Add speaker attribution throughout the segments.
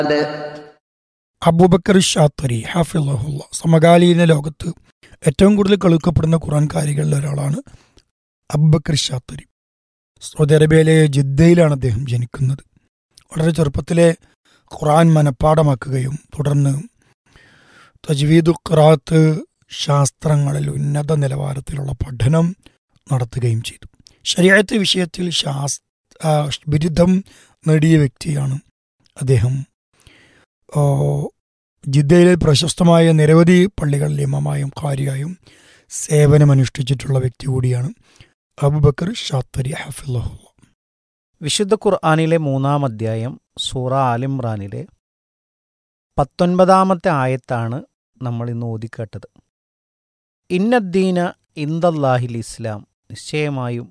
Speaker 1: അബൂബക്കർ ഷാത്തരി ഹാഫിള്ളഹുല്ല സമകാലീന ലോകത്ത് ഏറ്റവും കൂടുതൽ കളിക്കപ്പെടുന്ന ഖുറാൻകാരികളിൽ ഒരാളാണ് അബൂബക്കർ ഷാത്തരി സൗദി അറേബ്യയിലെ ജിദ്ദയിലാണ് അദ്ദേഹം ജനിക്കുന്നത് വളരെ ചെറുപ്പത്തിലെ ഖുറാൻ മനഃപ്പാടമാക്കുകയും തുടർന്ന് തജ്വീദു ഖുറാത്ത് ശാസ്ത്രങ്ങളിൽ ഉന്നത നിലവാരത്തിലുള്ള പഠനം നടത്തുകയും ചെയ്തു ശരിയായത്തെ വിഷയത്തിൽ ശാസ് ആ, ബിരുദം നേടിയ വ്യക്തിയാണ് അദ്ദേഹം ആ, ജിദ്ദയിലെ പ്രശസ്തമായ നിരവധി പള്ളികളിൽ ഇമാമായും കാര്യായും സേവനമനുഷ്ഠിച്ചിട്ടുള്ള വ്യക്തി കൂടിയാണ് അബുബക്കർ ഷാത്തരി ഹഫിള്ളഹുല്ല
Speaker 2: വിശുദ്ധ ഖുർആാനിലെ മൂന്നാം അധ്യായം സൂറ ആലിമ്രാനിലെ പത്തൊൻപതാമത്തെ ആയത്താണ് നമ്മൾ ഇന്ന് ഓതിക്കേട്ടത് ഇന്നദ്ദീന ഇന്ദല്ലാഹിൽ ഇസ്ലാം നിശ്ചയമായും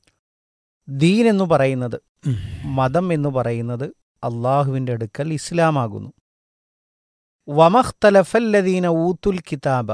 Speaker 2: ദീൻ എന്ന് പറയുന്നത് മതം എന്ന് പറയുന്നത് അള്ളാഹുവിൻ്റെ അടുക്കൽ ഇസ്ലാമാകുന്നു വമഖ്തലഫല്ലദീന ഊത്തുൽ കിതാബ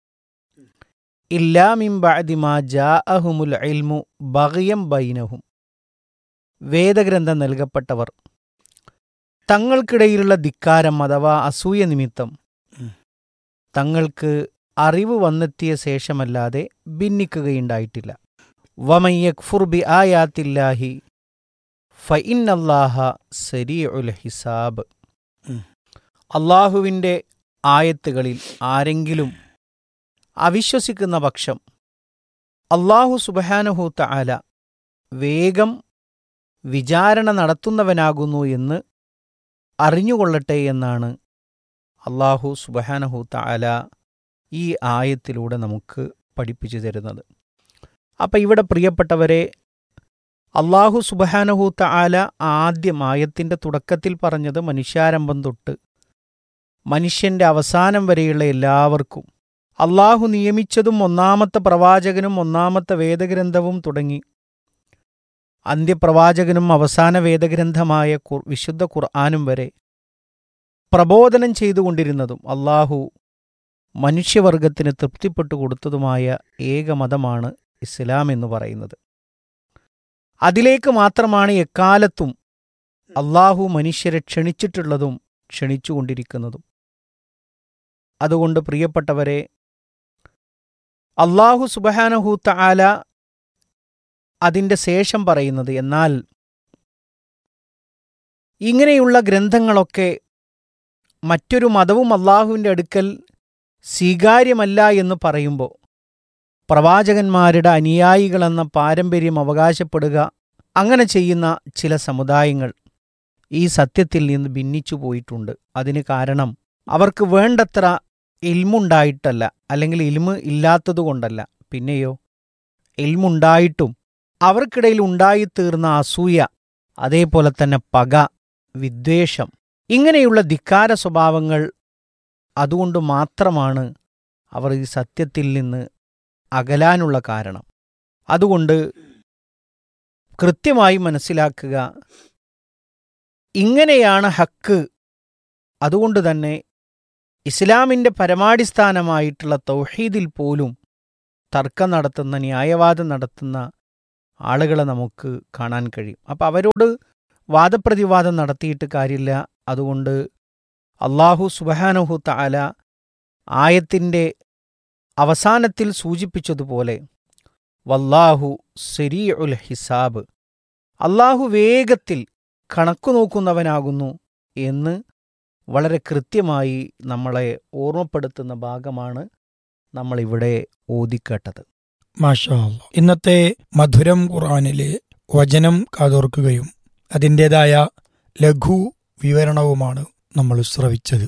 Speaker 2: ഇല്ലാമിം ബഅദിമാ ജാഅഹുമുൽ ഇൽമു ബഗയം ബൈനഹും വേദഗ്രന്ഥം നൽകപ്പെട്ടവർ തങ്ങൾക്കിടയിലുള്ള ധിക്കാരം അഥവാ അസൂയ നിമിത്തം
Speaker 1: ഉം.
Speaker 2: തങ്ങൾക്ക് അറിവ് വന്നെത്തിയ ശേഷമല്ലാതെ ഭിന്നിക്കുകയുണ്ടായിട്ടില്ല വമയ്യക്ഫുർ ബി ആയാത്തില്ലാഹി ഫഇന്നല്ലാഹ സരീഉൽ ഹിസാബ്
Speaker 1: ഉം.
Speaker 2: അള്ളാഹുവിൻ്റെ ആയത്തുകളിൽ ആരെങ്കിലും അവിശ്വസിക്കുന്ന പക്ഷം അള്ളാഹു സുബഹാനഹൂത്ത ആല വേഗം വിചാരണ നടത്തുന്നവനാകുന്നു എന്ന് അറിഞ്ഞുകൊള്ളട്ടെ എന്നാണ് അള്ളാഹു സുബഹാനഹൂത്ത ആല ഈ ആയത്തിലൂടെ നമുക്ക് പഠിപ്പിച്ചു തരുന്നത് അപ്പം ഇവിടെ പ്രിയപ്പെട്ടവരെ അള്ളാഹു സുബഹാനഹൂത്ത ആല ആദ്യം ആയത്തിൻ്റെ തുടക്കത്തിൽ പറഞ്ഞത് മനുഷ്യാരംഭം തൊട്ട് മനുഷ്യൻ്റെ അവസാനം വരെയുള്ള എല്ലാവർക്കും അള്ളാഹു നിയമിച്ചതും ഒന്നാമത്തെ പ്രവാചകനും ഒന്നാമത്തെ വേദഗ്രന്ഥവും തുടങ്ങി അന്ത്യപ്രവാചകനും അവസാന വേദഗ്രന്ഥമായ ഖുർ- വിശുദ്ധ ഖുർആാനും വരെ പ്രബോധനം ചെയ്തുകൊണ്ടിരുന്നതും അള്ളാഹു മനുഷ്യവർഗത്തിന് തൃപ്തിപ്പെട്ടു കൊടുത്തതുമായ ഏക മതമാണ് ഇസ്ലാം എന്ന് പറയുന്നത് അതിലേക്ക് മാത്രമാണ് എക്കാലത്തും അള്ളാഹു മനുഷ്യരെ ക്ഷണിച്ചിട്ടുള്ളതും ക്ഷണിച്ചുകൊണ്ടിരിക്കുന്നതും അതുകൊണ്ട് പ്രിയപ്പെട്ടവരെ അള്ളാഹു സുബഹാനഹൂത്ത ആല അതിൻ്റെ ശേഷം പറയുന്നത് എന്നാൽ ഇങ്ങനെയുള്ള ഗ്രന്ഥങ്ങളൊക്കെ മറ്റൊരു മതവും അള്ളാഹുവിൻ്റെ അടുക്കൽ സ്വീകാര്യമല്ല എന്ന് പറയുമ്പോൾ പ്രവാചകന്മാരുടെ അനുയായികളെന്ന പാരമ്പര്യം അവകാശപ്പെടുക അങ്ങനെ ചെയ്യുന്ന ചില സമുദായങ്ങൾ ഈ സത്യത്തിൽ നിന്ന് ഭിന്നിച്ചു പോയിട്ടുണ്ട് അതിന് കാരണം അവർക്ക് വേണ്ടത്ര ഇൽമുണ്ടായിട്ടല്ല അല്ലെങ്കിൽ ഇൽമ് ഇല്ലാത്തതുകൊണ്ടല്ല പിന്നെയോ ഇൽമുണ്ടായിട്ടും അവർക്കിടയിൽ ഉണ്ടായിത്തീർന്ന അസൂയ അതേപോലെ തന്നെ പക വിദ്വേഷം ഇങ്ങനെയുള്ള ധിക്കാര സ്വഭാവങ്ങൾ അതുകൊണ്ട് മാത്രമാണ് അവർ ഈ സത്യത്തിൽ നിന്ന് അകലാനുള്ള കാരണം അതുകൊണ്ട് കൃത്യമായി മനസ്സിലാക്കുക ഇങ്ങനെയാണ് ഹക്ക് അതുകൊണ്ട് തന്നെ ഇസ്ലാമിൻ്റെ പരമാടിസ്ഥാനമായിട്ടുള്ള തൗഹീദിൽ പോലും തർക്കം നടത്തുന്ന ന്യായവാദം നടത്തുന്ന ആളുകളെ നമുക്ക് കാണാൻ കഴിയും അപ്പം അവരോട് വാദപ്രതിവാദം നടത്തിയിട്ട് കാര്യമില്ല അതുകൊണ്ട് അള്ളാഹു സുബഹാനഹു തആല ആയത്തിൻ്റെ അവസാനത്തിൽ സൂചിപ്പിച്ചതുപോലെ വല്ലാഹു സെരീഉൽ ഹിസാബ് അള്ളാഹു വേഗത്തിൽ കണക്കു നോക്കുന്നവനാകുന്നു എന്ന് വളരെ കൃത്യമായി നമ്മളെ ഓർമ്മപ്പെടുത്തുന്ന ഭാഗമാണ് നമ്മളിവിടെ ഓതിക്കേട്ടത്
Speaker 1: മാഷാ അല്ലാ. ഇന്നത്തെ മധുരം ഖുറാനിലെ വചനം കാതോർക്കുകയും അതിൻ്റെതായ ലഘു വിവരണവുമാണ് നമ്മൾ ശ്രവിച്ചത്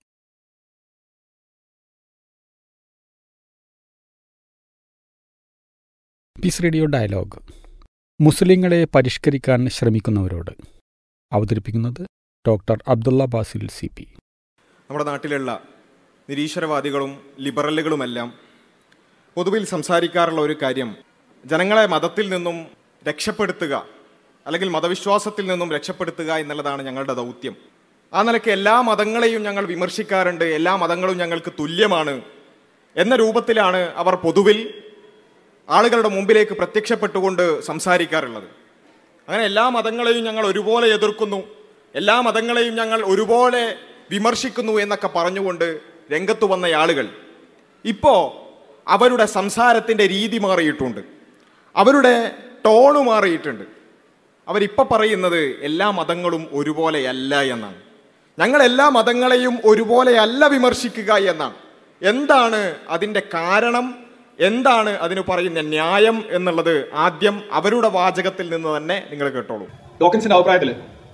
Speaker 3: പീസ് റേഡിയോ ഡയലോഗ് മുസ്ലിങ്ങളെ പരിഷ്കരിക്കാൻ ശ്രമിക്കുന്നവരോട് അവതരിപ്പിക്കുന്നത് doctor Abdulla Basil C P
Speaker 4: നമ്മുടെ നാട്ടിലുള്ള നിരീശ്വരവാദികളും ലിബറലുകളുമെല്ലാം പൊതുവിൽ സംസാരിക്കാറുള്ള ഒരു കാര്യം ജനങ്ങളെ മതത്തിൽ നിന്നും രക്ഷപ്പെടുത്തുക അല്ലെങ്കിൽ മതവിശ്വാസത്തിൽ നിന്നും രക്ഷപ്പെടുത്തുക എന്നുള്ളതാണ് ഞങ്ങളുടെ ദൗത്യം ആ നിലയ്ക്ക് എല്ലാ മതങ്ങളെയും ഞങ്ങൾ വിമർശിക്കാറുണ്ട് എല്ലാ മതങ്ങളും ഞങ്ങൾക്ക് തുല്യമാണ് എന്ന രൂപത്തിലാണ് അവർ പൊതുവിൽ ആളുകളുടെ മുമ്പിലേക്ക് പ്രത്യക്ഷപ്പെട്ടുകൊണ്ട് സംസാരിക്കാറുള്ളത് അങ്ങനെ എല്ലാ മതങ്ങളെയും ഞങ്ങൾ ഒരുപോലെ എതിർക്കുന്നു എല്ലാ മതങ്ങളെയും ഞങ്ങൾ ഒരുപോലെ വിമർശിക്കുന്നു എന്നൊക്കെ പറഞ്ഞുകൊണ്ട് രംഗത്ത് വന്ന ആളുകൾ ഇപ്പോൾ അവരുടെ സംസാരത്തിൻ്റെ രീതി മാറിയിട്ടുണ്ട് അവരുടെ ടോണ് മാറിയിട്ടുണ്ട് അവരിപ്പോൾ പറയുന്നത് എല്ലാ മതങ്ങളും ഒരുപോലെയല്ല എന്നാണ് ഞങ്ങൾ എല്ലാ മതങ്ങളെയും ഒരുപോലെയല്ല വിമർശിക്കുക എന്നാണ് എന്താണ് അതിൻ്റെ കാരണം എന്താണ് അതിന് പറയുന്ന ന്യായം എന്നുള്ളത് ആദ്യം അവരുടെ വാചകത്തിൽ നിന്ന് തന്നെ നിങ്ങൾ കേട്ടോളൂ
Speaker 5: ഡോക്കിൻസിന്റെ അഭിപ്രായത്തിൽ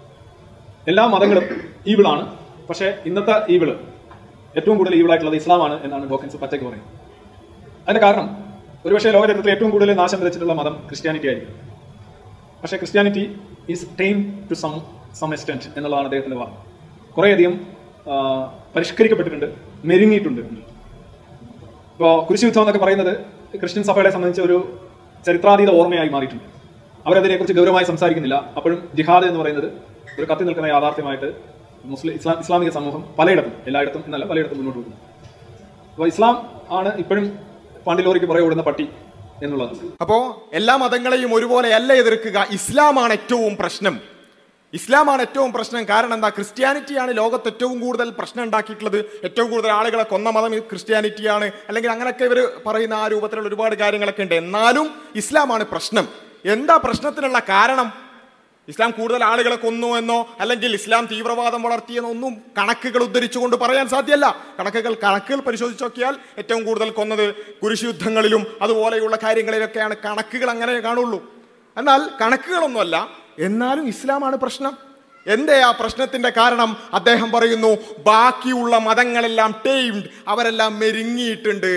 Speaker 5: എല്ലാ മതങ്ങളും ഈവിളാണ് പക്ഷേ ഇന്നത്തെ ഈവിള് ഏറ്റവും കൂടുതൽ ഈവിളായിട്ടുള്ളത് ഇസ്ലാമാണ് എന്നാണ് ഡോക്കിൻസ് പച്ചയ്ക്ക് പറയുന്നത് അതിന്റെ കാരണം ഒരുപക്ഷെ ലോകചരിത്രത്തിൽ ഏറ്റവും കൂടുതൽ നാശം വിതച്ചിട്ടുള്ള മതം ക്രിസ്ത്യാനിറ്റി ആയിരിക്കും പക്ഷേ Christianity is time to some some extent എന്നുള്ളതാണ് അദ്ദേഹത്തിന്റെ വാദം കുറേയധികം ആ, പരിഷ്കരിക്കപ്പെട്ടിട്ടുണ്ട് മെരുങ്ങിയിട്ടുണ്ട് ഇപ്പോൾ കുരിശുയുദ്ധം എന്നൊക്കെ പറയുന്നത് ക്രിസ്ത്യൻ സഭകളെ സംബന്ധിച്ച് ഒരു ചരിത്രാതീത ഓർമ്മയായി മാറിയിട്ടുണ്ട് അവരതിനെക്കുറിച്ച് ഗൗരവമായി സംസാരിക്കുന്നില്ല അപ്പോഴും ജിഹാദ് എന്ന് പറയുന്നത് ഒരു കത്തി നിൽക്കുന്ന യാഥാർത്ഥ്യമായിട്ട് മുസ്ലിം ഇസ്ലാം ഇസ്ലാമിക സമൂഹം പലയിടത്തും എല്ലായിടത്തും എന്നല്ല പലയിടത്തും മുന്നോട്ട് പോകുന്നു അപ്പോൾ ഇസ്ലാം ആണ് ഇപ്പോഴും പാണ്ടിലോറിക്ക് പുറകെ ഓടുന്ന പട്ടി എന്നുള്ളത്
Speaker 4: അപ്പോൾ എല്ലാ മതങ്ങളെയും ഒരുപോലെയല്ല എതിർക്കുക ഇസ്ലാമാണ് ഏറ്റവും പ്രശ്നം ഇസ്ലാമാണ് ഏറ്റവും പ്രശ്നം കാരണം എന്താ ക്രിസ്ത്യാനിറ്റിയാണ് ലോകത്ത് ഏറ്റവും കൂടുതൽ പ്രശ്നം ഉണ്ടാക്കിയിട്ടുള്ളത് ഏറ്റവും കൂടുതൽ ആളുകളെ കൊന്ന മതം ഈ ക്രിസ്ത്യാനിറ്റിയാണ് അല്ലെങ്കിൽ അങ്ങനെയൊക്കെ ഇവർ പറയുന്ന ആ രൂപത്തിലുള്ള ഒരുപാട് കാര്യങ്ങളൊക്കെ ഉണ്ട് എന്നാലും ഇസ്ലാമാണ് പ്രശ്നം എന്താ പ്രശ്നത്തിനുള്ള കാരണം ഇസ്ലാം കൂടുതൽ ആളുകളെ കൊന്നു എന്നോ അല്ലെങ്കിൽ ഇസ്ലാം തീവ്രവാദം വളർത്തിയെന്നോ ഒന്നും കണക്കുകൾ ഉദ്ധരിച്ചുകൊണ്ട് പറയാൻ സാധ്യമല്ല കണക്കുകൾ കണക്കുകൾ പരിശോധിച്ച് നോക്കിയാൽ ഏറ്റവും കൂടുതൽ കൊന്നത് കുരിശുയുദ്ധങ്ങളിലും അതുപോലെയുള്ള കാര്യങ്ങളിലൊക്കെയാണ് കണക്കുകൾ അങ്ങനെ കാണുള്ളൂ എന്നാൽ കണക്കുകളൊന്നുമല്ല എന്നാലും ഇസ്ലാമാണ് പ്രശ്നം എന്തേ ആ പ്രശ്നത്തിന്റെ കാരണം അദ്ദേഹം പറയുന്നു ബാക്കിയുള്ള മതങ്ങളെല്ലാം ടൈംഡ് അവരെല്ലാം മെരുങ്ങിയിട്ടുണ്ട്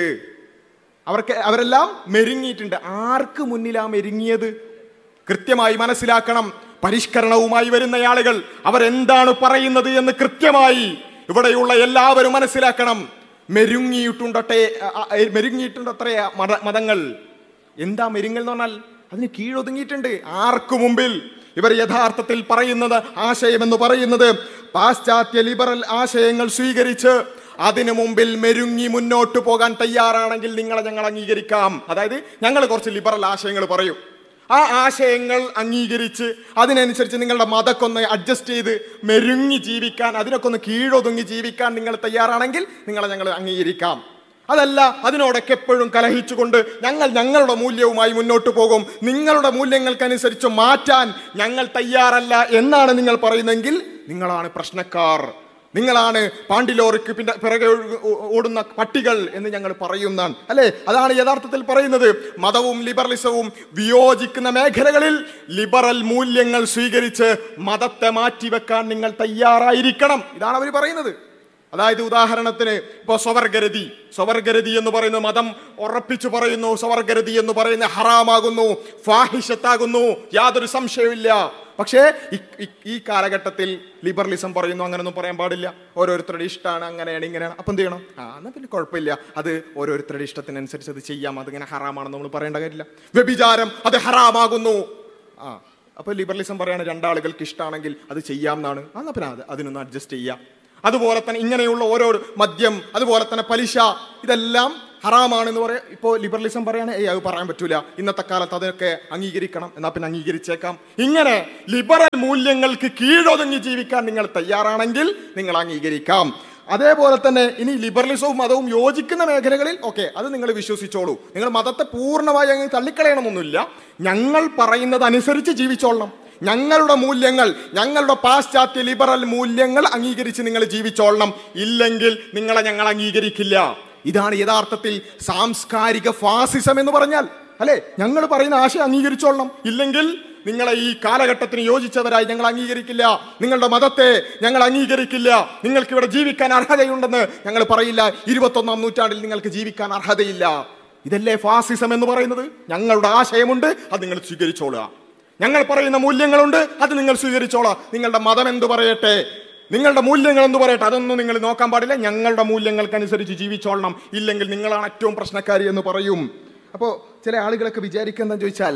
Speaker 4: അവർക്ക് അവരെല്ലാം മെരുങ്ങിയിട്ടുണ്ട് ആർക്ക് മുന്നിലാ മെരുങ്ങിയത് കൃത്യമായി മനസ്സിലാക്കണം പരിഷ്കരണവുമായി വരുന്ന ആളുകൾ അവരെന്താണ് പറയുന്നത് എന്ന് കൃത്യമായി ഇവിടെയുള്ള എല്ലാവരും മനസ്സിലാക്കണം മെരുങ്ങിയിട്ടുണ്ടട്ടെ അ- അ- മെരുങ്ങിയിട്ടുണ്ടത്രേ മത മതങ്ങൾ എന്താ മെരുങ്ങൽ എന്ന് പറഞ്ഞാൽ അതിന് കീഴൊതുങ്ങിയിട്ടുണ്ട് ആർക്കു മുമ്പിൽ ഇവർ യഥാർത്ഥത്തിൽ പറയുന്നത് ആശയം എന്ന് പറയുന്നത് പാശ്ചാത്യ ലിബറൽ ആശയങ്ങൾ സ്വീകരിച്ച് അതിനു മുമ്പിൽ മെരുങ്ങി മുന്നോട്ട് പോകാൻ തയ്യാറാണെങ്കിൽ നിങ്ങളെ ഞങ്ങൾ അംഗീകരിക്കാം അതായത് ഞങ്ങൾ കുറച്ച് ലിബറൽ ആശയങ്ങൾ പറയും ആ ആശയങ്ങൾ അംഗീകരിച്ച് അതിനനുസരിച്ച് നിങ്ങളുടെ മതക്കൊന്ന് അഡ്ജസ്റ്റ് ചെയ്ത് മെരുങ്ങി ജീവിക്കാൻ അതിനൊക്കെ ഒന്ന് കീഴൊതുങ്ങി ജീവിക്കാൻ നിങ്ങൾ തയ്യാറാണെങ്കിൽ നിങ്ങളെ ഞങ്ങൾ അംഗീകരിക്കാം അതല്ല അതിനോടൊക്കെ എപ്പോഴും കലഹിച്ചുകൊണ്ട് ഞങ്ങൾ ഞങ്ങളുടെ മൂല്യവുമായി മുന്നോട്ട് പോകും നിങ്ങളുടെ മൂല്യങ്ങൾക്കനുസരിച്ച് മാറ്റാൻ ഞങ്ങൾ തയ്യാറല്ല എന്നാണ് നിങ്ങൾ പറയുന്നതെങ്കിൽ നിങ്ങളാണ് പ്രശ്നക്കാർ നിങ്ങളാണ് പാണ്ടിലോറിക്ക് പിന്നെ പിറകെ ഒഴു- ഓടുന്ന പട്ടികൾ എന്ന് ഞങ്ങൾ പറയുന്നതാണ് അല്ലേ അതാണ് യഥാർത്ഥത്തിൽ പറയുന്നത് മതവും ലിബറലിസവും വിയോജിക്കുന്ന മേഖലകളിൽ ലിബറൽ മൂല്യങ്ങൾ സ്വീകരിച്ച് മതത്തെ മാറ്റിവെക്കാൻ നിങ്ങൾ തയ്യാറായിരിക്കണം ഇതാണ് അവർ പറയുന്നത് അതായത് ഉദാഹരണത്തിന് ഇപ്പോൾ സ്വവർഗരതി സ്വവർഗരതി എന്ന് പറയുന്ന മതം ഉറപ്പിച്ചു പറയുന്നു സ്വവർഗരതി എന്ന് പറയുന്ന ഹറാമാകുന്നു ഫാഹിഷത്താകുന്നു യാതൊരു സംശയവുമില്ല പക്ഷേ ഈ- ഈ- ഈ കാലഘട്ടത്തിൽ ലിബറലിസം പറയുന്നു അങ്ങനെയൊന്നും പറയാൻ പാടില്ല ഓരോരുത്തരുടെ ഇഷ്ടമാണ് അങ്ങനെയാണ് ഇങ്ങനെയാണ് അപ്പം എന്ത് ചെയ്യണം ആ എന്നാൽ പിന്നെ കുഴപ്പമില്ല അത് ഓരോരുത്തരുടെ ഇഷ്ടത്തിനനുസരിച്ച് അത് ചെയ്യാം അതിങ്ങനെ ഹറാമാണെന്ന് നമ്മൾ പറയേണ്ട കാര്യമില്ല വ്യഭിചാരം അത് ഹറാമാകുന്നു ആ അപ്പോൾ ലിബറലിസം പറയാണ് രണ്ടാളുകൾക്ക് ഇഷ്ടമാണെങ്കിൽ അത് ചെയ്യാം എന്നാണ് ആ എന്നാ പിന്നെ അത് അതിനൊന്ന് അഡ്ജസ്റ്റ് ചെയ്യാം അതുപോലെ തന്നെ ഇങ്ങനെയുള്ള ഓരോ മദ്യം അതുപോലെ തന്നെ പലിശ ഇതെല്ലാം ഹറാമാണെന്ന് പറയാം ഇപ്പോൾ ലിബറലിസം പറയാണ് ഏയ് അത് പറയാൻ പറ്റൂല ഇന്നത്തെ കാലത്ത് അതൊക്കെ അംഗീകരിക്കണം എന്നാ പിന്നെ അംഗീകരിച്ചേക്കാം ഇങ്ങനെ ലിബറൽ മൂല്യങ്ങൾക്ക് കീഴൊതുങ്ങി ജീവിക്കാൻ നിങ്ങൾ തയ്യാറാണെങ്കിൽ നിങ്ങൾ അംഗീകരിക്കാം അതേപോലെ തന്നെ ഇനി ലിബറലിസവും മതവും യോജിക്കുന്ന മേഖലകളിൽ ഓക്കെ അത് നിങ്ങൾ വിശ്വസിച്ചോളൂ നിങ്ങൾ മതത്തെ പൂർണ്ണമായി അങ്ങ് തള്ളിക്കളയണമെന്നൊന്നുമില്ല ഞങ്ങൾ പറയുന്നത് അനുസരിച്ച് ജീവിച്ചോളണം ഞങ്ങളുടെ മൂല്യങ്ങൾ ഞങ്ങളുടെ പാശ്ചാത്യ ലിബറൽ മൂല്യങ്ങൾ അംഗീകരിച്ച് നിങ്ങൾ ജീവിച്ചോളണം ഇല്ലെങ്കിൽ നിങ്ങളെ ഞങ്ങൾ അംഗീകരിക്കില്ല ഇതാണ് യഥാർത്ഥത്തിൽ സാംസ്കാരിക ഫാസിസം എന്ന് പറഞ്ഞാൽ അല്ലെ ഞങ്ങൾ പറയുന്ന ആശയം അംഗീകരിച്ചോളണം ഇല്ലെങ്കിൽ നിങ്ങളെ ഈ കാലഘട്ടത്തിന് യോജിച്ചവരായി ഞങ്ങൾ അംഗീകരിക്കില്ല നിങ്ങളുടെ മതത്തെ ഞങ്ങൾ അംഗീകരിക്കില്ല നിങ്ങൾക്ക് ഇവിടെ ജീവിക്കാൻ അർഹതയുണ്ടെന്ന് ഞങ്ങൾ പറയില്ല ഇരുപത്തൊന്നാം നൂറ്റാണ്ടിൽ നിങ്ങൾക്ക് ജീവിക്കാൻ അർഹതയില്ല ഇതല്ലേ ഫാസിസം എന്ന് പറയുന്നത് ഞങ്ങളുടെ ആശയമുണ്ട് അത് നിങ്ങൾ സ്വീകരിച്ചോളുക ഞങ്ങൾ പറയുന്ന മൂല്യങ്ങളുണ്ട് അത് നിങ്ങൾ സ്വീകരിച്ചോളാം നിങ്ങളുടെ മതം എന്ത് പറയട്ടെ നിങ്ങളുടെ മൂല്യങ്ങൾ എന്ത് പറയട്ടെ അതൊന്നും നിങ്ങൾ നോക്കാൻ പാടില്ല ഞങ്ങളുടെ മൂല്യങ്ങൾക്കനുസരിച്ച് ജീവിച്ചോളണം ഇല്ലെങ്കിൽ നിങ്ങളാണ് ഏറ്റവും പ്രശ്നക്കാരി എന്ന് പറയും അപ്പോൾ ചില ആളുകളൊക്കെ വിചാരിക്കുന്നതെന്ന് ചോദിച്ചാൽ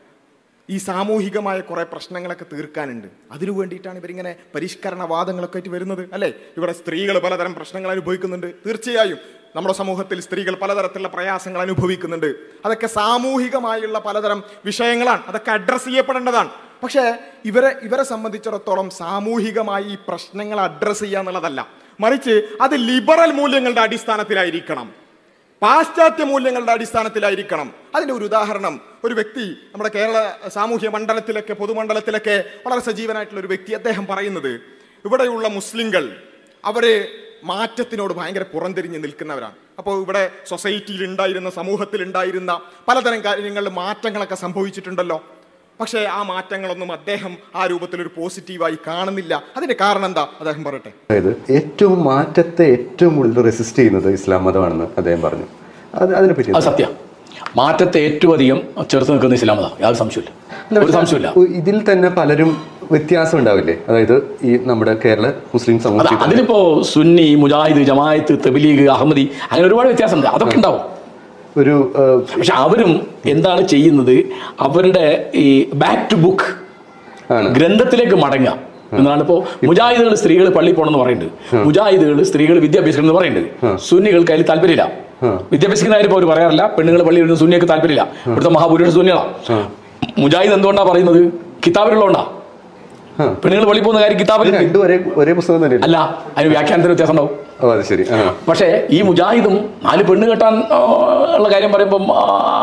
Speaker 4: ഈ സാമൂഹികമായ കുറെ പ്രശ്നങ്ങളൊക്കെ തീർക്കാനുണ്ട് അതിനു വേണ്ടിയിട്ടാണ് ഇവരിങ്ങനെ പരിഷ്കരണവാദങ്ങളൊക്കെ ആയിട്ട് വരുന്നത് അല്ലേ ഇവിടെ സ്ത്രീകൾ പലതരം പ്രശ്നങ്ങൾ അനുഭവിക്കുന്നുണ്ട് തീർച്ചയായും നമ്മുടെ സമൂഹത്തിൽ സ്ത്രീകൾ പലതരത്തിലുള്ള പ്രയാസങ്ങൾ അനുഭവിക്കുന്നുണ്ട് അതൊക്കെ സാമൂഹികമായുള്ള പലതരം വിഷയങ്ങളാണ് അതൊക്കെ അഡ്രസ്സ് ചെയ്യപ്പെടേണ്ടതാണ് പക്ഷേ ഇവരെ ഇവരെ സംബന്ധിച്ചിടത്തോളം സാമൂഹികമായി ഈ പ്രശ്നങ്ങൾ അഡ്രസ്സ് ചെയ്യുക എന്നുള്ളതല്ല മറിച്ച് അത് ലിബറൽ മൂല്യങ്ങളുടെ അടിസ്ഥാനത്തിലായിരിക്കണം പാശ്ചാത്യ മൂല്യങ്ങളുടെ അടിസ്ഥാനത്തിലായിരിക്കണം അതിന്റെ ഒരു ഉദാഹരണം ഒരു വ്യക്തി നമ്മുടെ കേരള സാമൂഹ്യ മണ്ഡലത്തിലൊക്കെ പൊതുമണ്ഡലത്തിലൊക്കെ വളരെ സജീവനായിട്ടുള്ള ഒരു വ്യക്തി അദ്ദേഹം പറയുന്നത് ഇവിടെയുള്ള മുസ്ലിങ്ങൾ അവര് മാറ്റത്തിനോട് ഭയങ്കര പുറംതിരിഞ്ഞ് നിൽക്കുന്നവരാണ് അപ്പോൾ ഇവിടെ സൊസൈറ്റിയിൽ ഉണ്ടായിരുന്ന സമൂഹത്തിൽ ഉണ്ടായിരുന്ന പലതരം കാര്യങ്ങളിൽ മാറ്റങ്ങളൊക്കെ സംഭവിച്ചിട്ടുണ്ടല്ലോ പക്ഷേ ആ മാറ്റങ്ങളൊന്നും അദ്ദേഹം ആ രൂപത്തിൽ ഒരു പോസിറ്റീവായി കാണുന്നില്ല അതിന്റെ കാരണം എന്താ അദ്ദേഹം പറയട്ടെ
Speaker 6: അതായത് ഏറ്റവും മാറ്റത്തെ ഏറ്റവും കൂടുതൽ റെസിസ്റ്റ് ചെയ്യുന്നത് ഇസ്ലാം മതമാണെന്ന് അദ്ദേഹം പറഞ്ഞു അത് അതിനെപ്പറ്റി
Speaker 7: അത് സത്യം മാറ്റത്തെ ഏറ്റവും അധികം ചെറുത്ത് നിൽക്കുന്ന ഇസ്ലാം മതം യാതൊരു സംശയമില്ല ഒരു സംശയമില്ല
Speaker 6: ഇതിൽ തന്നെ പലരും വ്യത്യാസം ഉണ്ടാവില്ലേ അതായത് ഈ നമ്മുടെ കേരള മുസ്ലിം
Speaker 7: അത്
Speaker 6: സമൂഹത്തിൽ തന്നെ
Speaker 7: അതിലിപ്പോ സുന്നി മുജാഹിദ് ജമായത്ത് തബലീഗ് അഹമ്മദി അങ്ങനെ ഒരുപാട് വ്യത്യാസമുണ്ട് അതൊക്കെ ഉണ്ടാവും
Speaker 6: ഒരു ആ,
Speaker 7: പക്ഷെ അവരും എന്താണ് ചെയ്യുന്നത് അവരുടെ ഈ ബാക്ക് ടു ബുക്ക്
Speaker 6: ആണ്
Speaker 7: ഗ്രന്ഥത്തിലേക്ക് മടങ്ങുക എന്നാണ് ഇപ്പോ മുജാഹിദുകൾ സ്ത്രീകൾ പള്ളി പോകണമെന്ന് പറയുന്നുണ്ട് മുജാഹിദുകൾ സ്ത്രീകൾ വിദ്യാഭ്യാസിക്കണം എന്ന് പറയുന്നുണ്ട് സുന്നികൾക്ക് അതിൽ താല്പര്യമില്ല വിദ്യാഭ്യാസിക്കുന്ന കാര്യം ഇപ്പോൾ അവർ പറയാറില്ല പെണ്ണുങ്ങൾ പള്ളിയിൽ വരുന്ന സുന്നിയൊക്കെ താല്പര്യമില്ല ഇവിടുത്തെ മഹാഭൂരിപക്ഷ സുന്നികളാണ് മുജാഹിദ് എന്തുകൊണ്ടാ പറയുന്നത് കിതാബിലുള്ളതുകൊണ്ടാ
Speaker 6: ആ.
Speaker 7: പെണ്ണുങ്ങൾ പള്ളി പോകുന്ന കാര്യം
Speaker 6: ഇത്
Speaker 7: കിതാബിൽ
Speaker 6: രണ്ടും ഒരേ ഒരേ പുസ്തകം തന്നെയല്ലേ
Speaker 7: അല്ല അതിന് വ്യാഖ്യാനത്തിന് വ്യത്യാസം ഉണ്ടാവും
Speaker 6: ഓ അത് ശരി ആ
Speaker 7: പക്ഷേ ഈ മുജാഹിദും നാല് പെണ്ണ് കെട്ടാൻ ആ, ഉള്ള കാര്യം പറയുമ്പം ആ,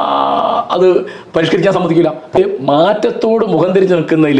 Speaker 7: അത് പരിഷ്കരിക്കാൻ സമ്മതിക്കില്ല ഇത് മാറ്റത്തോട് മുഖം തിരിച്ച് നിൽക്കുന്നതിൽ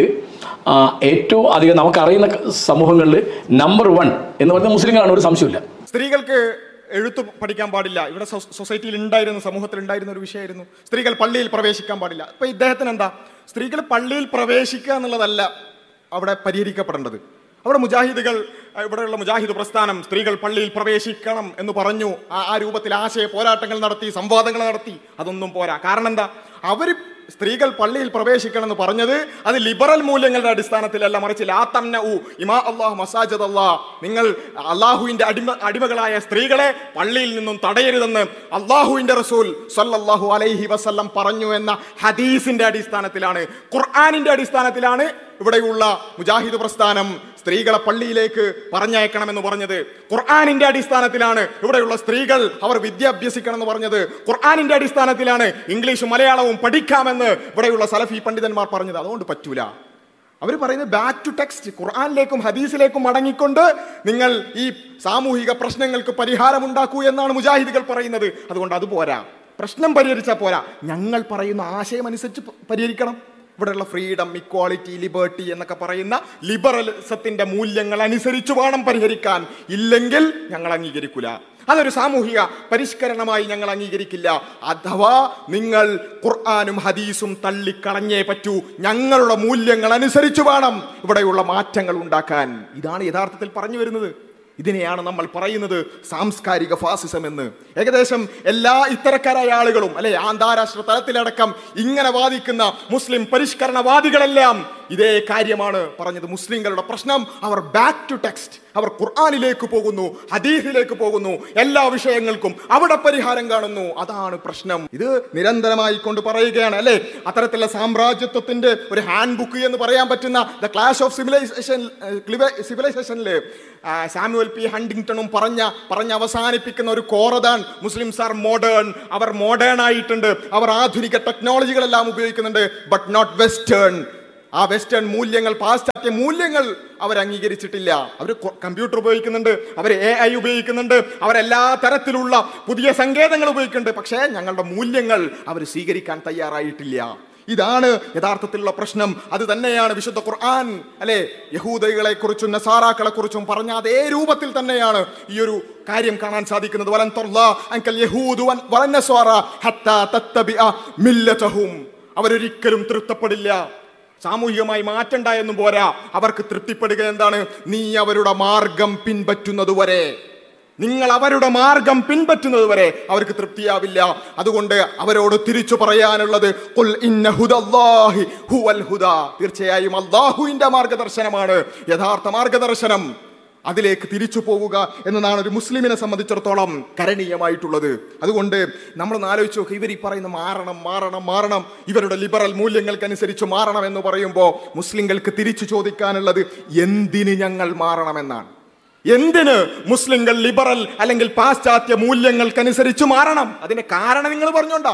Speaker 7: ഏറ്റവും അധികം നമുക്കറിയുന്ന സമൂഹങ്ങളിൽ നമ്പർ വൺ എന്ന് പറയുന്നത് മുസ്ലിങ്ങളാണ് ഒരു സംശയമില്ല
Speaker 4: സ്ത്രീകൾക്ക് എഴുത്ത് പഠിക്കാൻ പാടില്ല ഇവിടെ സൊ- സൊസൈറ്റിയിൽ ഉണ്ടായിരുന്ന സമൂഹത്തിൽ ഉണ്ടായിരുന്ന ഒരു വിഷയമായിരുന്നു സ്ത്രീകൾ പള്ളിയിൽ പ്രവേശിക്കാൻ പാടില്ല ഇപ്പൊ ഇദ്ദേഹത്തിന് എന്താ സ്ത്രീകൾ പള്ളിയിൽ പ്രവേശിക്കുക എന്നുള്ളതല്ല അവിടെ പരിഹരിക്കപ്പെടേണ്ടത് അവിടെ മുജാഹിദുകൾ അഹ് ഇവിടെയുള്ള മുജാഹിദ് പ്രസ്ഥാനം സ്ത്രീകൾ പള്ളിയിൽ പ്രവേശിക്കണം എന്ന് പറഞ്ഞു ആ ആ രൂപത്തിൽ ആശയ പോരാട്ടങ്ങൾ നടത്തി സംവാദങ്ങൾ നടത്തി അതൊന്നും പോരാ കാരണം എന്താ അവര് സ്ത്രീകൾ പള്ളിയിൽ പ്രവേശിക്കണം എന്ന് പറഞ്ഞത് അത് ലിബറൽ മൂല്യങ്ങളുടെ അടിസ്ഥാനത്തിലല്ല മറിച്ച് ലാ തന്ന ഉ ഇമാ അള്ളാഹു മസാജദ് അള്ളാഹ് നിങ്ങൾ അള്ളാഹുവിന്റെ അടിമ അടിമകളായ സ്ത്രീകളെ പള്ളിയിൽ നിന്നും തടയരുതെന്ന് അള്ളാഹുവിന്റെ റസൂൽ സല്ലല്ലാഹു അലൈഹി വസല്ലം പറഞ്ഞു എന്ന ഹദീസിന്റെ അടിസ്ഥാനത്തിലാണ് ഖുർആാനിന്റെ അടിസ്ഥാനത്തിലാണ് ഇവിടെയുള്ള മുജാഹിദ് പ്രസ്ഥാനം സ്ത്രീകളെ പള്ളിയിലേക്ക് പറഞ്ഞയക്കണമെന്ന് പറഞ്ഞത് ഖുർആാനിന്റെ അടിസ്ഥാനത്തിലാണ് ഇവിടെയുള്ള സ്ത്രീകൾ അവർ വിദ്യ അഭ്യസിക്കണം എന്ന് പറഞ്ഞത് ഖുർആാനിന്റെ അടിസ്ഥാനത്തിലാണ് ഇംഗ്ലീഷും മലയാളവും പഠിക്കാമെന്ന് ഇവിടെയുള്ള സലഫി പണ്ഡിതന്മാർ പറഞ്ഞത് അതുകൊണ്ട് പറ്റൂല അവർ പറയുന്നത് ബാക്ക് ടു ടെക്സ്റ്റ് ഖുർആാനിലേക്കും ഹദീസിലേക്കും മടങ്ങിക്കൊണ്ട് നിങ്ങൾ ഈ സാമൂഹിക പ്രശ്നങ്ങൾക്ക് പരിഹാരമുണ്ടാക്കൂ എന്നാണ് മുജാഹിദുകൾ പറയുന്നത് അതുകൊണ്ട് അത് പോരാ പ്രശ്നം പരിഹരിച്ചാൽ പോരാ ഞങ്ങൾ പറയുന്ന ആശയം അനുസരിച്ച് പ- പരിഹരിക്കണം ഇവിടെയുള്ള ഫ്രീഡം ഇക്വാളിറ്റി ലിബർട്ടി എന്നൊക്കെ പറയുന്ന ലിബറലിസത്തിന്റെ മൂല്യങ്ങൾ അനുസരിച്ച് വേണം പരിഹരിക്കാൻ ഇല്ലെങ്കിൽ ഞങ്ങൾ അംഗീകരിക്കൂല അതൊരു സാമൂഹിക പരിഷ്കരണമായി ഞങ്ങൾ അംഗീകരിക്കില്ല അഥവാ നിങ്ങൾ ഖുർആാനും ഹദീസും തള്ളിക്കളഞ്ഞേ പറ്റൂ ഞങ്ങളുടെ മൂല്യങ്ങൾ അനുസരിച്ച് വേണം ഇവിടെയുള്ള മാറ്റങ്ങൾ ഉണ്ടാക്കാൻ ഇതാണ് യഥാർത്ഥത്തിൽ പറഞ്ഞു വരുന്നത് ഇതിനെയാണ് നമ്മൾ പറയുന്നത് സാംസ്കാരിക ഫാസിസം എന്ന് ഏകദേശം എല്ലാ ഇത്തരക്കാരായ ആളുകളും അല്ലെ അന്താരാഷ്ട്ര തലത്തിലടക്കം ഇങ്ങനെ വാദിക്കുന്ന മുസ്ലിം പരിഷ്കരണവാദികളെല്ലാം ഇതേ കാര്യമാണ് പറഞ്ഞത് മുസ്ലിങ്ങളുടെ പ്രശ്നം അവർ ബാക്ക് ടു ടെക്സ്റ്റ് അവർ ഖുർആാനിലേക്ക് പോകുന്നു ഹദീസിലേക്ക് പോകുന്നു എല്ലാ വിഷയങ്ങൾക്കും അവിടെ പരിഹാരം കാണുന്നു അതാണ് പ്രശ്നം ഇത് നിരന്തരമായി കൊണ്ട് പറയുകയാണ് അല്ലെ അത്തരത്തിലുള്ള സാമ്രാജ്യത്വത്തിന്റെ ഒരു ഹാൻഡ് ബുക്ക് എന്ന് പറയാൻ പറ്റുന്ന ദ ക്ലാഷ് ഓഫ് സിവിലൈസേഷൻ സിവിലൈസേഷനില് സാമുവൽ പി ഹണ്ടിങ്ടണും പറഞ്ഞ പറഞ്ഞ് അവസാനിപ്പിക്കുന്ന ഒരു കോറതാണ് മുസ്ലിംസ് ആർ മോഡേൺ അവർ മോഡേൺ ആയിട്ടുണ്ട് അവർ ആധുനിക ടെക്നോളജികളെല്ലാം ഉപയോഗിക്കുന്നുണ്ട് ബട്ട് നോട്ട് വെസ്റ്റേൺ ആ വെസ്റ്റേൺ മൂല്യങ്ങൾ പാശ്ചാത്യ മൂല്യങ്ങൾ അവർ അംഗീകരിച്ചിട്ടില്ല അവർ കമ്പ്യൂട്ടർ ഉപയോഗിക്കുന്നുണ്ട് അവർ എ ഐ ഉപയോഗിക്കുന്നുണ്ട് അവരെല്ലാ തരത്തിലുള്ള പുതിയ സങ്കേതങ്ങൾ ഉപയോഗിക്കുന്നുണ്ട് പക്ഷേ ഞങ്ങളുടെ മൂല്യങ്ങൾ അവർ സ്വീകരിക്കാൻ തയ്യാറായിട്ടില്ല ഇതാണ് യഥാർത്ഥത്തിലുള്ള പ്രശ്നം അത് തന്നെയാണ് വിശുദ്ധ ഖുർആൻ അല്ലെ യഹൂദകളെ കുറിച്ചും നസാറാക്കളെ കുറിച്ചും പറഞ്ഞ അതേ രൂപത്തിൽ തന്നെയാണ് ഈ ഒരു കാര്യം കാണാൻ സാധിക്കുന്നത് വലൻ തുർലാ അൻകൽ യഹൂദു വൻ- വലൻ നസ്വാറ ഹത്താ തത്തബിഅ മില്ലതഹും അവരൊരിക്കലും തൃപ്തപ്പെടില്ല സാമൂഹികമായി മാറ്റണ്ടായെന്നും പോരാ അവർക്ക് തൃപ്തിപ്പെടുക എന്താണ് നീ അവരുടെ മാർഗം പിൻപറ്റുന്നത് വരെ നിങ്ങൾ അവരുടെ മാർഗം പിൻപറ്റുന്നത് വരെ അവർക്ക് തൃപ്തിയാവില്ല അതുകൊണ്ട് അവരോട് തിരിച്ചു പറയാനുള്ളത് "ഖുൽ ഇന്ന ഹുദല്ലാഹി ഹുവൽ ഹുദ." തീർച്ചയായും അള്ളാഹുവിന്റെ മാർഗദർശനമാണ് യഥാർത്ഥ മാർഗദർശനം അതിലേക്ക് തിരിച്ചു പോവുക എന്നതാണ് ഒരു മുസ്ലിമിനെ സംബന്ധിച്ചിടത്തോളം കരണീയമായിട്ടുള്ളത് അതുകൊണ്ട് നമ്മൾ ഒന്ന് ആലോചിച്ച് നോക്കുക ഇവർ ഈ പറയുന്ന മാറണം മാറണം മാറണം ഇവരുടെ ലിബറൽ മൂല്യങ്ങൾക്കനുസരിച്ച് മാറണം എന്ന് പറയുമ്പോൾ മുസ്ലിങ്ങൾക്ക് തിരിച്ചു ചോദിക്കാനുള്ളത് എന്തിന് ഞങ്ങൾ മാറണമെന്നാണ് എന്തിന് മുസ്ലിങ്ങൾ ലിബറൽ അല്ലെങ്കിൽ പാശ്ചാത്യ മൂല്യങ്ങൾക്കനുസരിച്ച് മാറണം അതിന്റെ കാരണം നിങ്ങൾ പറഞ്ഞോണ്ടാ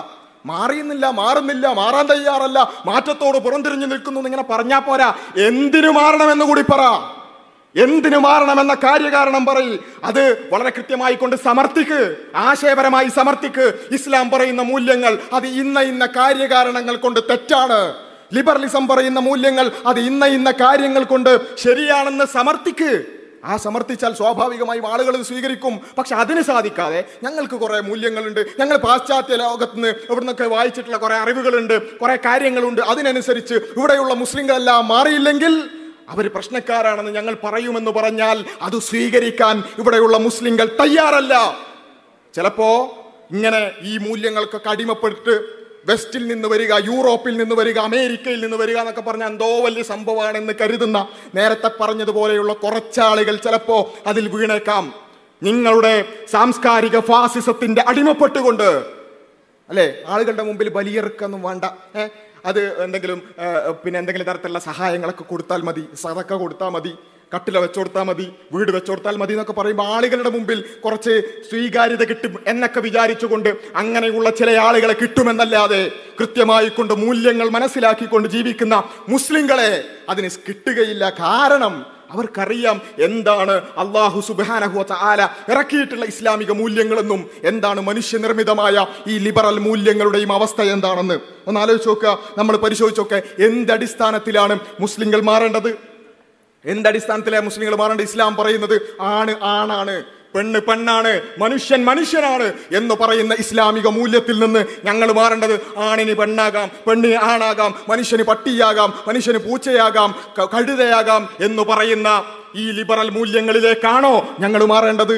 Speaker 4: മാറിയുന്നില്ല മാറുന്നില്ല മാറാൻ തയ്യാറല്ല മാറ്റത്തോട് പുറംതിരിഞ്ഞു നിൽക്കുന്നു എന്ന് ഇങ്ങനെ പറഞ്ഞാ പോരാ എന്തിനു മാറണമെന്ന് കൂടി പറ എന്തിനു മാറണമെന്ന കാര്യകാരണം പറയ് അത് വളരെ കൃത്യമായി കൊണ്ട് സമർത്ഥിക്ക് ആശയപരമായി സമർത്ഥിക്ക് ഇസ്ലാം പറയുന്ന മൂല്യങ്ങൾ അത് ഇന്ന ഇന്ന കാര്യകാരണങ്ങൾ കൊണ്ട് തെറ്റാണ് ലിബറലിസം പറയുന്ന മൂല്യങ്ങൾ അത് ഇന്ന ഇന്ന കാര്യങ്ങൾ കൊണ്ട് ശരിയാണെന്ന് സമർത്ഥിക്ക് ആ സമർത്ഥിച്ചാൽ സ്വാഭാവികമായും ആളുകൾ ഇത് സ്വീകരിക്കും പക്ഷെ അതിന് സാധിക്കാതെ ഞങ്ങൾക്ക് കുറെ മൂല്യങ്ങളുണ്ട് ഞങ്ങൾ പാശ്ചാത്യ ലോകത്ത് നിന്ന് ഇവിടുന്നൊക്കെ വായിച്ചിട്ടുള്ള കുറെ അറിവുകളുണ്ട് കുറെ കാര്യങ്ങളുണ്ട് അതിനനുസരിച്ച് ഇവിടെയുള്ള മുസ്ലിങ്ങളെല്ലാം മാറിയില്ലെങ്കിൽ അവർ പ്രശ്നക്കാരാണെന്ന് ഞങ്ങൾ പറയുമെന്ന് പറഞ്ഞാൽ അത് സ്വീകരിക്കാൻ ഇവിടെയുള്ള മുസ്ലിങ്ങൾ തയ്യാറല്ല ചിലപ്പോ ഇങ്ങനെ ഈ മൂല്യങ്ങൾക്കൊക്കെ അടിമപ്പെട്ട് വെസ്റ്റിൽ നിന്ന് വരിക യൂറോപ്പിൽ നിന്ന് വരിക അമേരിക്കയിൽ നിന്ന് വരിക എന്നൊക്കെ പറഞ്ഞാൽ എന്തോ വലിയ സംഭവമാണെന്ന് കരുതുന്ന നേരത്തെ പറഞ്ഞതുപോലെയുള്ള കുറച്ചാളുകൾ ചിലപ്പോ അതിൽ വീണേക്കാം നിങ്ങളുടെ സാംസ്കാരിക ഫാസിസത്തിന്റെ അടിമപ്പെട്ടുകൊണ്ട് അല്ലേ ആളുകളുടെ മുമ്പിൽ ബലിയെറുക്കൊന്നും വേണ്ട ഏ അത് എന്തെങ്കിലും ഏ, പിന്നെ എന്തെങ്കിലും തരത്തിലുള്ള സഹായങ്ങളൊക്കെ കൊടുത്താൽ മതി സതക്ക കൊടുത്താൽ മതി കട്ടില വെച്ചുകൊടുത്താൽ മതി വീട് വെച്ചുകൊടുത്താൽ മതി എന്നൊക്കെ പറയുമ്പോൾ ആളുകളുടെ മുമ്പിൽ കുറച്ച് സ്വീകാര്യത കിട്ടും എന്നൊക്കെ വിചാരിച്ചുകൊണ്ട് അങ്ങനെയുള്ള ചില ആളുകളെ കിട്ടുമെന്നല്ലാതെ കൃത്യമായി കൊണ്ട് മൂല്യങ്ങൾ മനസ്സിലാക്കിക്കൊണ്ട് ജീവിക്കുന്ന മുസ്ലിങ്ങളെ അതിന് കിട്ടുകയില്ല കാരണം അവർക്കറിയാം എന്താണ് അള്ളാഹു സുബാനഹു ആല ഇറക്കിയിട്ടുള്ള ഇസ്ലാമിക മൂല്യങ്ങളെന്നും എന്താണ് മനുഷ്യനിർമ്മിതമായ ഈ ലിബറൽ മൂല്യങ്ങളുടെയും അവസ്ഥ എന്താണെന്ന് ഒന്ന് ആലോചിച്ച് നോക്കുക നമ്മൾ പരിശോധിച്ച് നോക്കുക എന്തടിസ്ഥാനത്തിലാണ് മുസ്ലിങ്ങൾ മാറേണ്ടത് എന്തടിസ്ഥാനത്തിലെ മുസ്ലിങ്ങൾ മാറേണ്ടത് ഇസ്ലാം പറയുന്നത് ആണ് ആണാണ് പെണ്ണ് പെണ്ണാണ് മനുഷ്യൻ മനുഷ്യനാണ് എന്ന് പറയുന്ന ഇസ്ലാമിക മൂല്യത്തിൽ നിന്ന് ഞങ്ങൾ മാറേണ്ടത് ആണിന് പെണ്ണാകാം പെണ്ണിന് ആണാകാം മനുഷ്യന് പട്ടിയാകാം മനുഷ്യന് പൂച്ചയാകാം ക- കഴുതയാകാം എന്ന് പറയുന്ന ഈ ലിബറൽ മൂല്യങ്ങളിലേക്കാണോ ഞങ്ങൾ മാറേണ്ടത്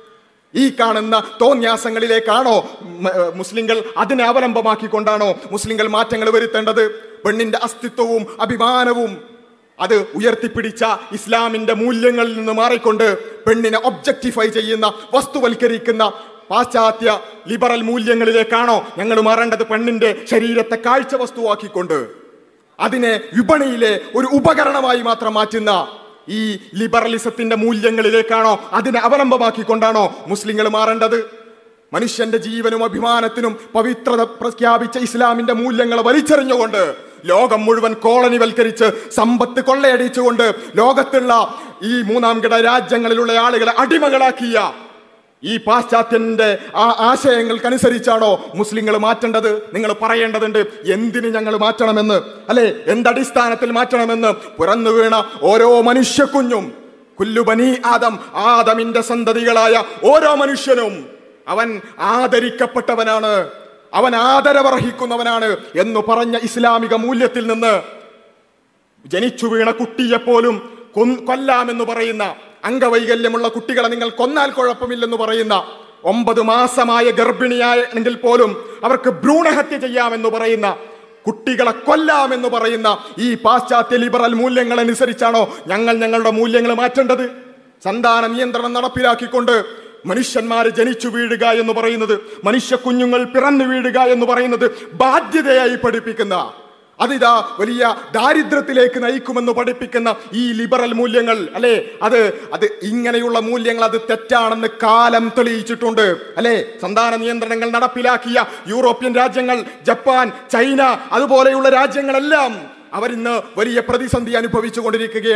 Speaker 4: ഈ കാണുന്ന തോന്യാസങ്ങളിലേക്കാണോ മ- ഏ, മുസ്ലിങ്ങൾ അതിനെ അവലംബമാക്കിക്കൊണ്ടാണോ മുസ്ലിങ്ങൾ മാറ്റങ്ങൾ വരുത്തേണ്ടത് പെണ്ണിന്റെ അസ്തിത്വവും അഭിമാനവും അത് ഉയർത്തിപ്പിടിച്ച ഇസ്ലാമിന്റെ മൂല്യങ്ങളിൽ നിന്ന് മാറിക്കൊണ്ട് പെണ്ണിനെ ഒബ്ജക്റ്റിഫൈ ചെയ്യുന്ന വസ്തുവൽക്കരിക്കുന്ന പാശ്ചാത്യ ലിബറൽ മൂല്യങ്ങളിലേക്കാണോ ഞങ്ങൾ മാറേണ്ടത് പെണ്ണിന്റെ ശരീരത്തെ കാഴ്ച വസ്തുവാക്കിക്കൊണ്ട് അതിനെ വിപണിയിലെ ഒരു ഉപകരണമായി മാത്രം മാറ്റുന്ന ഈ ലിബറലിസത്തിന്റെ മൂല്യങ്ങളിലേക്കാണോ അതിനെ അവലംബമാക്കിക്കൊണ്ടാണോ മുസ്ലിങ്ങൾ മാറേണ്ടത് മനുഷ്യന്റെ ജീവനും അഭിമാനത്തിനും പവിത്രത പ്രഖ്യാപിച്ച ഇസ്ലാമിന്റെ മൂല്യങ്ങളെ വലിച്ചെറിഞ്ഞുകൊണ്ട് ലോകം മുഴുവൻ കോളനിവൽക്കരിച്ച് സമ്പത്ത് കൊള്ളയടിച്ചുകൊണ്ട് ലോകത്തുള്ള ഈ മൂന്നാം കിട രാജ്യങ്ങളിലുള്ള ആളുകളെ അടിമകളാക്കിയ ഈ പാശ്ചാത്യന്റെ ആ ആശയങ്ങൾക്കനുസരിച്ചാണോ മുസ്ലിങ്ങൾ മാറ്റേണ്ടത് നിങ്ങൾ പറയേണ്ടതുണ്ട് എന്തിന് ഞങ്ങൾ മാറ്റണമെന്ന് അല്ലെ എന്തടിസ്ഥാനത്തിൽ മാറ്റണമെന്ന് പുറന്നു വീണ ഓരോ മനുഷ്യക്കുഞ്ഞും കുല്ലുബനി ആദം ആദമിന്റെ സന്തതികളായ ഓരോ മനുഷ്യനും അവൻ ആദരിക്കപ്പെട്ടവനാണ് അവൻ ആദരവർഹിക്കുന്നവനാണ് എന്ന് പറഞ്ഞ ഇസ്ലാമിക മൂല്യത്തിൽ നിന്ന് ജനിച്ചു വീണ കുട്ടിയെപ്പോലും കൊൻ- കൊല്ലാമെന്ന് പറയുന്ന അംഗവൈകല്യമുള്ള കുട്ടികളെ നിങ്ങൾ കൊന്നാൽ കുഴപ്പമില്ലെന്ന് പറയുന്ന ഒമ്പത് മാസമായ ഗർഭിണിയായെങ്കിൽ പോലും അവർക്ക് ഭ്രൂണഹത്യ ചെയ്യാമെന്ന് പറയുന്ന കുട്ടികളെ കൊല്ലാമെന്ന് പറയുന്ന ഈ പാശ്ചാത്യ ലിബറൽ മൂല്യങ്ങൾ അനുസരിച്ചാണോ ഞങ്ങൾ ഞങ്ങളുടെ മൂല്യങ്ങൾ മാറ്റേണ്ടത് സന്താന നിയന്ത്രണം നടപ്പിലാക്കിക്കൊണ്ട് മനുഷ്യന്മാര് ജനിച്ചു വീഴുക എന്ന് പറയുന്നത് മനുഷ്യ കുഞ്ഞുങ്ങൾ പിറന്നു വീഴുക എന്ന് പറയുന്നത് ബാധ്യതയായി പഠിപ്പിക്കുന്ന അതിതാ വലിയ ദാരിദ്ര്യത്തിലേക്ക് നയിക്കുമെന്ന് പഠിപ്പിക്കുന്ന ഈ ലിബറൽ മൂല്യങ്ങൾ അല്ലെ അത് അത് ഇങ്ങനെയുള്ള മൂല്യങ്ങൾ അത് തെറ്റാണെന്ന് കാലം തെളിയിച്ചിട്ടുണ്ട് അല്ലെ സന്താന നിയന്ത്രണങ്ങൾ നടപ്പിലാക്കിയ യൂറോപ്യൻ രാജ്യങ്ങൾ ജപ്പാൻ ചൈന അതുപോലെയുള്ള രാജ്യങ്ങളെല്ലാം അവരിന്ന് വലിയ പ്രതിസന്ധി അനുഭവിച്ചു കൊണ്ടിരിക്കുകയാണ്